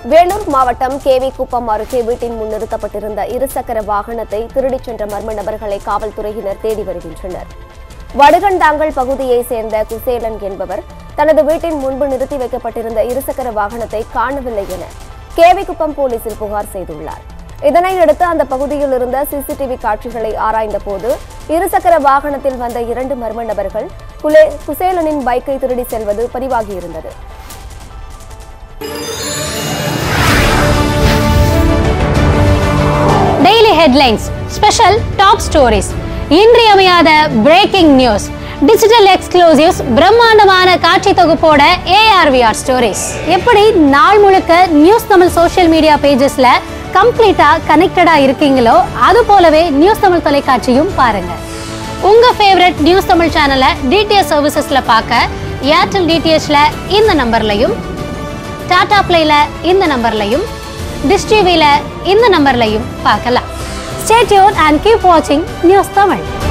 வேலூர் மாவட்டம் கேவி குப்பம் அருகே வீட்டின் முன் நிறுத்தப்பட்டிருந்த இருசக்கர வாகனத்தை திருடிச் சென்ற மர்ம நபர்களை காவல்துறையினர் தேடி வருகின்றனர் வடுகண்டாங்கல் பகுதியைச் சேர்ந்த குசேலன் என்பவர் தனது வீட்டின் முன்பு நிறுத்தி வைக்கப்பட்டிருந்த இருசக்கர வாகனத்தை காணவில்லை என கேவிக்குப்பம் போலீசில் புகார் செய்துள்ளார் இதனையடுத்து அந்த பகுதியில் இருந்த சிசிடிவி காட்சிகளை ஆராய்ந்த போது இருசக்கர வாகனத்தில் வந்த இரண்டு மர்ம நபர்கள் குலே- குசேலனின் பைக்கை திருடி செல்வது பதிவாகியிருந்தது daily headlines special top stories இன்றியமையாத பிரேக்கிங் நியூஸ் டிஜிட்டல் எக்ஸ்க்ளூசிவ்ஸ் பிரம்மாண்டமான காட்சி தொகுப்போட ஏஆர்விஆர் ஸ்டோரிஸ் எப்படி நாள் முழுக்க நியூஸ் தமிழ் சோஷியல் மீடியா பேஜஸ்ல கம்ப்ளீட்டா கனெக்டடா இருக்கீங்களோ அது போலவே நியூஸ் தமிழ் தொலைக்காட்சியும் பாருங்க உங்க ஃபேவரட் நியூஸ் தமிழ் சேனலை டிடிஎச் சர்வீசஸ்ல பார்க்க ஏர்டெல் டிடிஎச்ல இந்த நம்பர்லையும் டாடா பிளேல இந்த நம்பர்லையும் டிஷ் டிவில இந்த நம்பர்லையும் பார்க்கலாம் ஸ்டே டியூன் அண்ட் கீப் வாட்சிங் நியூஸ் தமிழ்